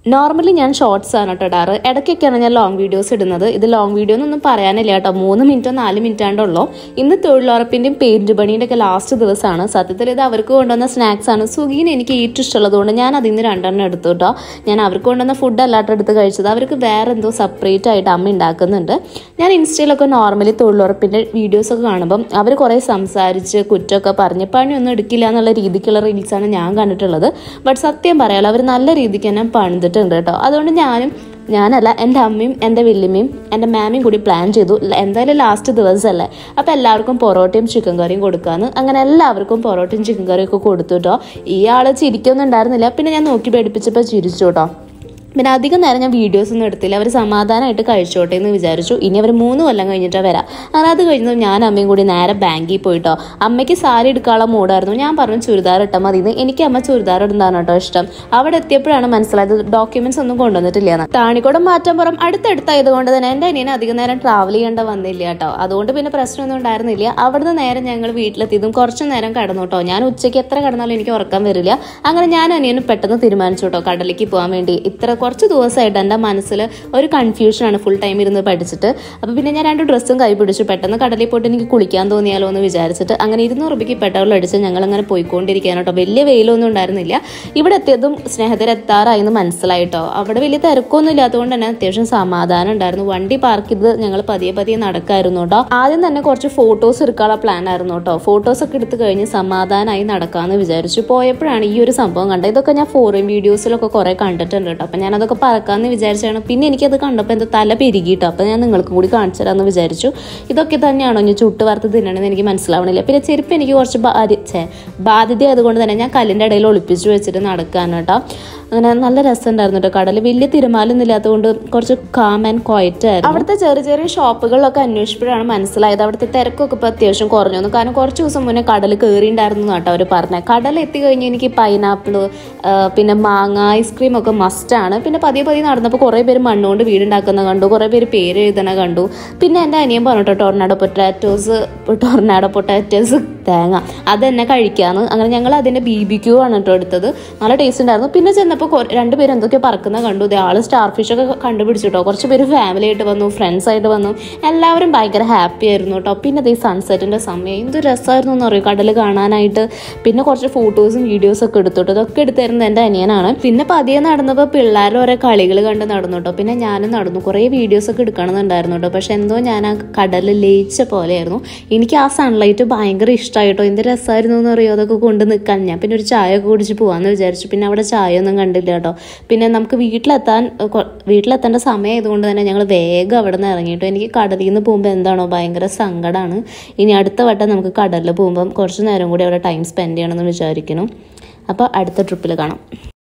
normally ഞാൻ shorts ആണ് കേട്ടോ ഇടാറ് ഇടയ്ക്കൊക്കെയാണ് ഞാൻ ലോങ് വീഡിയോസ് ഇടുന്നത് ഇത് ലോങ് വീഡിയോ എന്നൊന്നും പറയാനില്ല കേട്ടോ മൂന്ന് മിനിറ്റോ നാല് മിനിറ്റ് ആണ്ടുള്ളൂ ഇന്ന് തൊഴിലുറപ്പിൻ്റെയും പെയിൻറ് പണീൻ്റെ ഒക്കെ ലാസ്റ്റ് ദിവസമാണ് സത്യത്തിൽ ഇത് അവർക്ക് കൊണ്ടുവന്ന സ്നാക്സ് ആണ് സുഗീന് എനിക്ക് ഏറ്റവും ഇഷ്ടമുള്ളതുകൊണ്ട് ഞാൻ അതിൽ നിന്ന് രണ്ടെണ്ണം എടുത്തു കേട്ടോ ഞാൻ അവർക്ക് കൊണ്ടുവന്ന ഫുഡ് അല്ലാട്ട് എടുത്ത് കഴിച്ചത് അവർക്ക് വേറെ എന്തോ സെപ്പറേറ്റ് ആയിട്ട് അമ്മ ഉണ്ടാക്കുന്നുണ്ട് ഞാൻ ഇൻസ്റ്റയിലൊക്കെ നോർമലി തൊഴിലുറപ്പിൻ്റെ വീഡിയോസൊക്കെ കാണുമ്പം അവർ കുറേ സംസാരിച്ച് കുറ്റമൊക്കെ പറഞ്ഞ് പണിയൊന്നും എടുക്കില്ല എന്നുള്ള രീതിക്കുള്ള റീൽസാണ് ഞാൻ കണ്ടിട്ടുള്ളത് ബട്ട് സത്യം പറയാലോ അവർ നല്ല രീതിക്ക് തന്നെ പണിതിട്ടുണ്ട് കേട്ടോ അതുകൊണ്ട് ഞാനും ഞാനല്ല എൻ്റെ അമ്മയും എൻ്റെ വല്യമ്മയും എൻ്റെ മാമയും കൂടി പ്ലാൻ ചെയ്തു ല- എന്തായാലും ലാസ്റ്റ് ദിവസമല്ലേ അപ്പോൾ എല്ലാവർക്കും പൊറോട്ടയും ചിക്കൻ കറിയും കൊടുക്കാമെന്ന് അങ്ങനെ എല്ലാവർക്കും പൊറോട്ടയും ചിക്കൻ കറിയും ഒക്കെ കൊടുത്തു കേട്ടോ ഈ ആൾ ചിരിക്കൊന്നും ഉണ്ടായിരുന്നില്ല പിന്നെ ഞാൻ നോക്കി പേടിപ്പിച്ചപ്പോൾ ചിരിച്ചു കേട്ടോ പിന്നെ അധികം നേരം ഞാൻ വീഡിയോസ് ഒന്നും എടുത്തില്ല അവർ സമാധാനമായിട്ട് കഴിച്ചോട്ടെ എന്ന് വിചാരിച്ചു ഇനി അവർ മൂന്ന് കൊല്ലം കഴിഞ്ഞിട്ടാണ് വരാം അങ്ങനെ അത് കഴിഞ്ഞ് ഞാൻ അമ്മയും കൂടി നേരെ ബാങ്കിൽ പോയിട്ടോ അമ്മയ്ക്ക് സാരി എടുക്കാനുള്ള മൂടായിരുന്നു ഞാൻ പറഞ്ഞു ചുരിദാർ ഇട്ടാൽ മതി എന്ന് എനിക്ക് അമ്മ ചുരിദാർ ഇടുന്നതാണ് കേട്ടോ ഇഷ്ടം അവിടെ എത്തിയപ്പോഴാണ് മനസ്സിലായത് ഡോക്യുമെന്റ്സ് ഒന്നും കൊണ്ടുവന്നിട്ടില്ല എന്ന് താണിക്കോടം മാറ്റാമ്പുറം അടുത്തടുത്തായത് കൊണ്ട് തന്നെ എൻ്റെ അനിയനെ അധികം നേരം ട്രാവൽ ചെയ്യേണ്ട വന്നില്ല കേട്ടോ അതുകൊണ്ട് പിന്നെ പ്രശ്നമൊന്നും ഉണ്ടായിരുന്നില്ല അവിടുന്ന് നേരം ഞങ്ങൾ വീട്ടിലെത്തിയതും കുറച്ച് നേരം കടന്നു കേട്ടോ ഞാൻ ഉച്ചയ്ക്ക് എത്ര കടന്നാലും എനിക്ക് ഉറക്കം വരില്ല അങ്ങനെ ഞാൻ അനിയനും പെട്ടെന്ന് തീരുമാനിച്ചു കേട്ടോ കടലിലേക്ക് പോകാൻ വേണ്ടി ഇത്ര കുറച്ച് ദിവസമായിട്ട് എൻ്റെ മനസ്സിൽ ഒരു കൺഫ്യൂഷനാണ് ഫുൾ ടൈം ഇരുന്ന് പഠിച്ചിട്ട് അപ്പോൾ പിന്നെ ഞാൻ രണ്ട് ഡ്രസ്സും കൈ പിടിച്ചു പെട്ടെന്ന് കടലിൽ പോയിട്ട് എനിക്ക് കുളിക്കാൻ തോന്നിയാലോ എന്ന് വിചാരിച്ചിട്ട് അങ്ങനെ ഇരുന്നൂറ് രൂപയ്ക്ക് പെട്രോൾ അടിച്ച് ഞങ്ങൾ അങ്ങനെ പോയിക്കൊണ്ടിരിക്കുകയാണ് കേട്ടോ വലിയ വെയിലൊന്നും ഉണ്ടായിരുന്നില്ല ഇവിടെ എത്തിയതും സ്നേഹത്തിൽ എത്താറായി എന്ന് മനസ്സിലായിട്ടോ അവിടെ വലിയ തിരക്കൊന്നും ഇല്ലാത്തതുകൊണ്ട് തന്നെ അത്യാവശ്യം സമാധാനം ഉണ്ടായിരുന്നു വണ്ടി പാർക്ക് ചെയ്ത് ഞങ്ങൾ പതിയെ പതിയെ നടക്കായിരുന്നു കേട്ടോ ആദ്യം തന്നെ കുറച്ച് ഫോട്ടോസ് എടുക്കാനുള്ള പ്ലാൻ ആയിരുന്നു കേട്ടോ ഫോട്ടോസ് ഒക്കെ എടുത്ത് കഴിഞ്ഞ് സമാധാനമായി നടക്കാമെന്ന് വിചാരിച്ചു പോയപ്പോഴാണ് ഈ ഒരു സംഭവം കണ്ടത് ഇതൊക്കെ ഞാൻ ഫോറിൻ വീഡിയോസിലൊക്കെ കുറേ കണ്ടിട്ടുണ്ട് കേട്ടോ അപ്പം ഞാനതൊക്കെ പറക്കാമെന്ന് വിചാരിച്ചാണ് പിന്നെ എനിക്കത് കണ്ടപ്പോൾ എന്തോ തല പെരുകിട്ടോ അപ്പം ഞാൻ നിങ്ങൾക്കും കൂടി കാണിച്ചു തരാമെന്ന് വിചാരിച്ചു ഇതൊക്കെ തന്നെയാണോ ഞാൻ ചുട്ട് വറുത്ത് തിന്നണമെന്ന് എനിക്ക് മനസ്സിലാവണില്ല പിന്നെ ചെരുപ്പ് എനിക്ക് കുറച്ച് ബാധ്യ ഛേ, ബാധ്യത ആയതുകൊണ്ട് തന്നെ ഞാൻ കല്ലിൻ്റെ ഇടയിൽ ഒളിപ്പിച്ച് വെച്ചിട്ട് നടക്കാൻ കേട്ടോ അങ്ങനെ നല്ല രസമുണ്ടായിരുന്നു കേട്ടോ കടൽ വലിയ തിരമാലൊന്നും ഇല്ലാത്തതുകൊണ്ട് കുറച്ച് കാം ആൻഡ് ക്വയറ്റ് ആയിരുന്നു അവിടുത്തെ ചെറിയ ചെറിയ ഷോപ്പുകളിലൊക്കെ അന്വേഷിച്ചപ്പോഴാണ് മനസ്സിലായത് അവിടുത്തെ തിരക്കൊക്കെ ഇപ്പോൾ അത്യാവശ്യം കുറഞ്ഞു വന്നു കാരണം കുറച്ച് ദിവസം മുന്നേ കടൽ കയറിയിട്ടുണ്ടായിരുന്നു കേട്ടോ അവർ പറഞ്ഞത് കടൽ എത്തി കഴിഞ്ഞ് എനിക്ക് പൈനാപ്പിൾ പിന്നെ മാങ്ങ ഐസ്ക്രീം ഒക്കെ മസ്റ്റാണ് പിന്നെ പതിയെ പതിയെ നടന്നപ്പോൾ കുറേ പേര് മണ്ണുകൊണ്ട് വീടുണ്ടാക്കുന്ന കണ്ടു കുറേ പേര് പേര് എഴുതണ കണ്ടു പിന്നെ എൻ്റെ അനിയൻ പറഞ്ഞു കേട്ടോ ടൊർണാഡോ പൊട്ടാറ്റോസ് ടൊർണാഡോ പൊട്ടാറ്റോസ് തേങ്ങ അതെന്നെ കഴിക്കാന്ന് അങ്ങനെ ഞങ്ങൾ അതിൻ്റെ ബി ബി ക്യൂ ആണ് കേട്ടോ എടുത്തത് നല്ല ടേസ്റ്റ് ഉണ്ടായിരുന്നു പിന്നെ ചെന്നപ്പോൾ കൊ- രണ്ടുപേരും എന്തൊക്കെയോ പറക്കുന്ന കണ്ടു ഇതേ ആള് സ്റ്റാർ ഫിഷ് ഒക്കെ കണ്ടുപിടിച്ചു കേട്ടോ കുറച്ച് പേര് ഫാമിലി ആയിട്ട് വന്നു ഫ്രണ്ട്സ് ആയിട്ട് വന്നു എല്ലാവരും ഭയങ്കര ഹാപ്പി ആയിരുന്നു കേട്ടോ പിന്നെ ഈ സൺസെറ്റിൻ്റെ സമയം എന്ത് രസമായിരുന്നു എന്ന് പറയും കടൽ കാണാനായിട്ട് പിന്നെ കുറച്ച് ഫോട്ടോസും വീഡിയോസും ഒക്കെ എടുത്തോട്ടോ ഇതൊക്കെ എടുത്തിരുന്നത് എൻ്റെ അനിയനാണ് പിന്നെ പതിയെ നടന്നപ്പോൾ പിള്ളേരുടെ ഓരോ കളികൾ കണ്ട് നടന്നു കേട്ടോ പിന്നെ ഞാനും നടന്നു കുറേ വീഡിയോസ് ഒക്കെ എടുക്കണമെന്നുണ്ടായിരുന്നു കേട്ടോ പക്ഷെ എന്തോ ഞാൻ ആ കടലിൽ ലയിച്ച പോലെയായിരുന്നു എനിക്ക് ആ സൺലൈറ്റ് ഭയങ്കര ഇഷ്ടമായിട്ടോ എന്ത് രസമായിരുന്നു എന്ന് പറയുമോ അതൊക്കെ കൊണ്ട് നിൽക്കാൻ ഞാൻ പിന്നെ ഒരു ചായ ഒക്കെ കുടിച്ച് പോകാമെന്ന് വിചാരിച്ചു പിന്നെ അവിടെ ചായ ഒന്നും കണ്ടില്ല കേട്ടോ പിന്നെ നമുക്ക് വീട്ടിലെത്താൻ ഏഹ്, കൊ- വീട്ടിലെത്തേണ്ട സമയം ആയതുകൊണ്ട് തന്നെ ഞങ്ങൾ വേഗം അവിടെ നിന്ന് ഇറങ്ങിയിട്ടോ എനിക്ക് കടലിൽ നിന്ന് പോകുമ്പോൾ എന്താണോ ഭയങ്കര സങ്കടമാണ് ഇനി അടുത്ത വട്ടം നമുക്ക് കടലിൽ പോകുമ്പം കുറച്ച് നേരം കൂടി അവിടെ ടൈം സ്പെൻഡ് ചെയ്യണമെന്ന് വിചാരിക്കണം അപ്പോൾ അടുത്ത ട്രിപ്പിൽ കാണാം